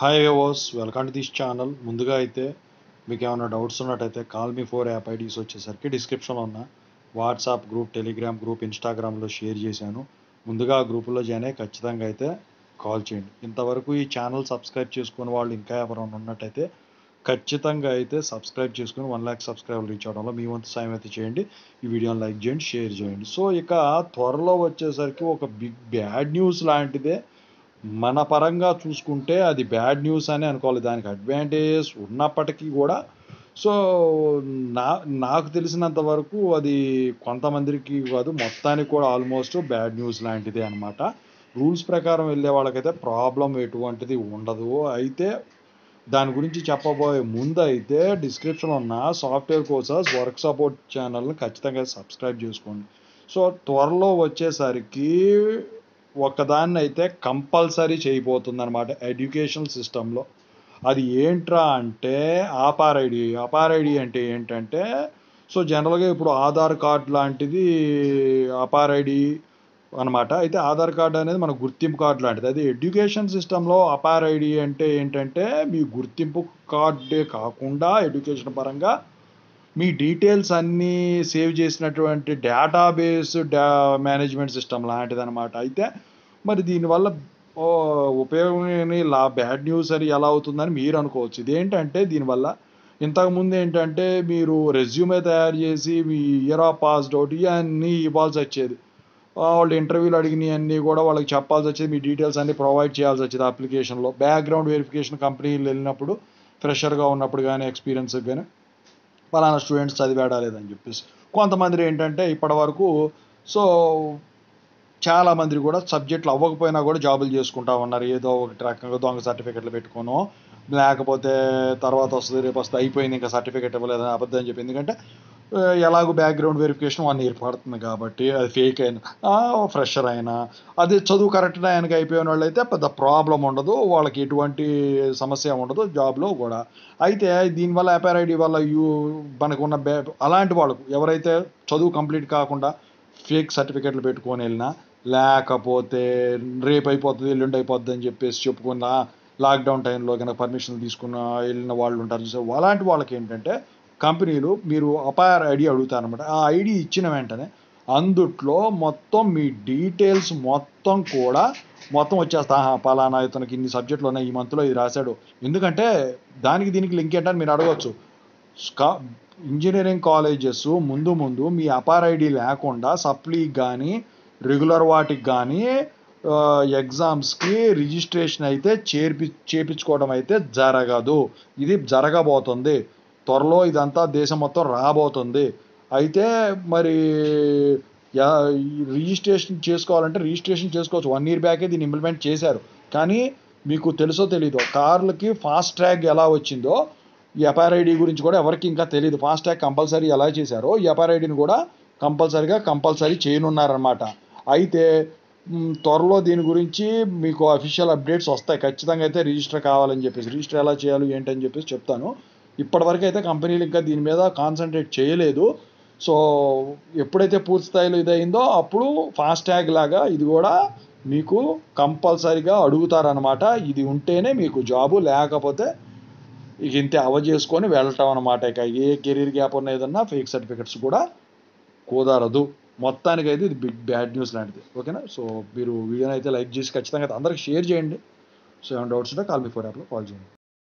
hi viewers welcome to this channel ముందుగా అయితే మీకు ఏమైనా డౌట్స్ ఉన్నట్టయితే call me four app IDs వచ్చేసరికి డిస్క్రిప్షన్లో ఉన్న వాట్సాప్ గ్రూప్ టెలిగ్రామ్ గ్రూప్ ఇన్స్టాగ్రామ్లో షేర్ చేశాను ముందుగా ఆ గ్రూపులో జాయిన్ అయ్యి ఖచ్చితంగా అయితే కాల్ చేయండి ఇంతవరకు ఈ ఛానల్ సబ్స్క్రైబ్ చేసుకుని వాళ్ళు ఇంకా ఎవరైనా ఉన్నట్టయితే ఖచ్చితంగా అయితే సబ్స్క్రైబ్ చేసుకుని వన్ ల్యాక్ సబ్స్క్రైబర్ రీచ్ అవడంలో మీ వంతు సాయం అయితే చేయండి ఈ వీడియోని లైక్ చేయండి షేర్ చేయండి సో ఇక త్వరలో వచ్చేసరికి ఒక బిగ్ బ్యాడ్ న్యూస్ లాంటిదే మన పరంగా చూసుకుంటే అది బ్యాడ్ న్యూస్ అని అనుకోవాలి దానికి అడ్వాంటేజెస్ ఉన్నప్పటికీ కూడా సో నా నాకు తెలిసినంత వరకు అది కొంతమందికి కాదు మొత్తానికి కూడా ఆల్మోస్ట్ బ్యాడ్ న్యూస్ లాంటిదే అనమాట రూల్స్ ప్రకారం వెళ్ళే వాళ్ళకైతే ప్రాబ్లం ఎటువంటిది ఉండదు అయితే దాని గురించి చెప్పబోయే ముందు అయితే డిస్క్రిప్షన్ ఉన్న సాఫ్ట్వేర్ కోర్సెస్ వర్క్ సపోర్ట్ ఛానల్ని ఖచ్చితంగా సబ్స్క్రైబ్ చేసుకోండి సో త్వరలో వచ్చేసరికి ఒకదాన్ని అయితే కంపల్సరీ చేయబోతుంది అనమాట ఎడ్యుకేషన్ సిస్టంలో అది ఏంట్రా అంటే ఆపార్ ఐడి ఆపార్ ఐడి అంటే ఏంటంటే సో జనరల్గా ఇప్పుడు ఆధార్ కార్డ్ లాంటిది అపార్ ఐడి అనమాట అయితే ఆధార్ కార్డ్ అనేది మన గుర్తింపు కార్డు లాంటిది అది ఎడ్యుకేషన్ సిస్టంలో అపార్ ఐడి అంటే ఏంటంటే మీ గుర్తింపు కార్డే కాకుండా ఎడ్యుకేషన్ పరంగా మీ డీటెయిల్స్ అన్నీ సేవ్ చేసినటువంటి డేటాబేస్ డా మేనేజ్మెంట్ సిస్టమ్ లాంటిది అనమాట అయితే మరి దీనివల్ల ఓ, ఉపయోగం ఏమి లా బ్యాడ్ న్యూస్ అని ఎలా అవుతుందని మీరు అనుకోవచ్చు ఇదేంటంటే దీనివల్ల ఇంతకుముందు ఏంటంటే మీరు రెజ్యూమే తయారు చేసి మీ ఇయర్ ఆఫ్ పాస్డ్ అవుట్ ఇవన్నీ ఇవ్వాల్సి వచ్చేది ఆ, వాళ్ళు ఇంటర్వ్యూలు అడిగినవి అన్నీ కూడా వాళ్ళకి చెప్పాల్సి వచ్చేది మీ డీటెయిల్స్ అన్నీ ప్రొవైడ్ చేయాల్సి వచ్చేది అప్లికేషన్లో బ్యాక్గ్రౌండ్ వెరిఫికేషన్ కంపెనీలు వెళ్ళినప్పుడు ఫ్రెషర్గా ఉన్నప్పుడు కానీ ఎక్స్పీరియన్స్ కానీ పలానా స్టూడెంట్స్ చదివాడా లేదని చెప్పేసి కొంతమంది ఏంటంటే ఇప్పటి వరకు సో చాలా మంది కూడా సబ్జెక్టులు అవ్వకపోయినా కూడా జాబులు చేసుకుంటా ఉన్నారు ఏదో ఒకటి రకంగా దొంగ సర్టిఫికెట్లు పెట్టుకోను లేకపోతే తర్వాత వస్తుంది రేపు వస్తుంది అయిపోయింది ఇంకా సర్టిఫికెట్ ఇవ్వలేదని అబద్ధం చెప్పి ఎందుకంటే ఆ, ఎలాగో బ్యాక్గ్రౌండ్ వెరిఫికేషన్ వన్ ఇయర్ పడుతుంది కాబట్టి అది ఫేక్ అయినా ఫ్రెషర్ అయినా అది చదువు కరెక్ట్ ఆయనకి అయిపోయిన వాళ్ళు అయితే పెద్ద ప్రాబ్లం ఉండదు వాళ్ళకి ఎటువంటి సమస్య ఉండదు జాబ్లో కూడా అయితే దీనివల్ల అపేర్ ఐడి వల్ల యూ మనకు ఉన్న బ్యా అలాంటి వాళ్ళకు ఎవరైతే చదువు కంప్లీట్ కాకుండా ఫేక్ సర్టిఫికెట్లు పెట్టుకొని వెళ్ళినా లేకపోతే రేపు అయిపోతుంది ఎల్లుండి అయిపోతుంది అని చెప్పేసి చెప్పుకున్న లాక్డౌన్ టైంలో కనుక పర్మిషన్ తీసుకున్న వెళ్ళిన వాళ్ళు ఉంటారు చూసే అలాంటి వాళ్ళకి ఏంటంటే కంపెనీలు మీరు అపాయర్ ఐడి అడుగుతారనమాట ఆ ఐడి ఇచ్చిన వెంటనే అందుట్లో మొత్తం మీ డీటెయిల్స్ మొత్తం కూడా మొత్తం వచ్చేస్తా ఆహా, పలానా ఇతనికి ఇన్ని సబ్జెక్టులు ఉన్నాయి ఈ మంత్లో ఇది రాశాడు ఎందుకంటే దానికి దీనికి లింక్ ఏంటని మీరు అడగవచ్చు స్కా ఇంజనీరింగ్ కాలేజెస్ ముందు ముందు మీ అపార్ ఐడి లేకుండా సప్లీకి కానీ రెగ్యులర్ వాటికి కానీ ఎగ్జామ్స్కి రిజిస్ట్రేషన్ అయితే చేర్పి చేపించుకోవడం అయితే జరగదు ఇది జరగబోతుంది త్వరలో ఇదంతా దేశం మొత్తం రాబోతుంది అయితే మరి యా- ఈ రిజిస్ట్రేషన్ చేసుకోవాలంటే రిజిస్ట్రేషన్ చేసుకోవచ్చు వన్ ఇయర్ బ్యాకే దీన్ని ఇంప్లిమెంట్ చేశారు కానీ మీకు తెలుసో తెలీదో కార్లకి ఫాస్ట్ ట్రాక్ ఎలా వచ్చిందో ఈ ఐడి గురించి కూడా ఎవరికి ఇంకా తెలియదు ఫాస్ట్ ట్రాక్ కంపల్సరీ ఎలా చేశారో ఈ ఐడిని కూడా కంపల్సరీగా కంపల్సరీ చేయనున్నారనమాట అయితే మ్, త్వరలో దీని గురించి మీకు అఫీషియల్ అప్డేట్స్ వస్తాయి ఖచ్చితంగా అయితే రిజిస్టర్ కావాలని చెప్పేసి రిజిస్టర్ ఎలా చేయాలి ఏంటని చెప్పేసి చెప్తాను ఇప్పటివరకు అయితే కంపెనీలు ఇంకా దీని మీద కాన్సన్ట్రేట్ చేయలేదు సో ఎప్పుడైతే పూర్తి స్థాయిలో ఇదయిందో అప్పుడు ఫాస్ట్ ట్యాగ్ లాగా ఇది కూడా మీకు కంపల్సరీగా అడుగుతారనమాట ఇది ఉంటేనే మీకు జాబు లేకపోతే ఇక ఇంతే అవ చేసుకొని వెళ్ళటం అనమాట ఇక ఏ కెరీర్ గ్యాప్ ఉన్న ఏదన్నా ఫేక్ సర్టిఫికెట్స్ కూడా కుదరదు మొత్తానికైతే ఇది బిగ్ బ్యాడ్ న్యూస్ లాంటిది ఓకేనా సో మీరు వీడియోని అయితే లైక్ చేసి ఖచ్చితంగా అయితే అందరికి షేర్ చేయండి సో ఏమైనా డౌట్స్ ఉంటే కాల్ మీ ఫోర్ యాప్లో కాల్ చేయండి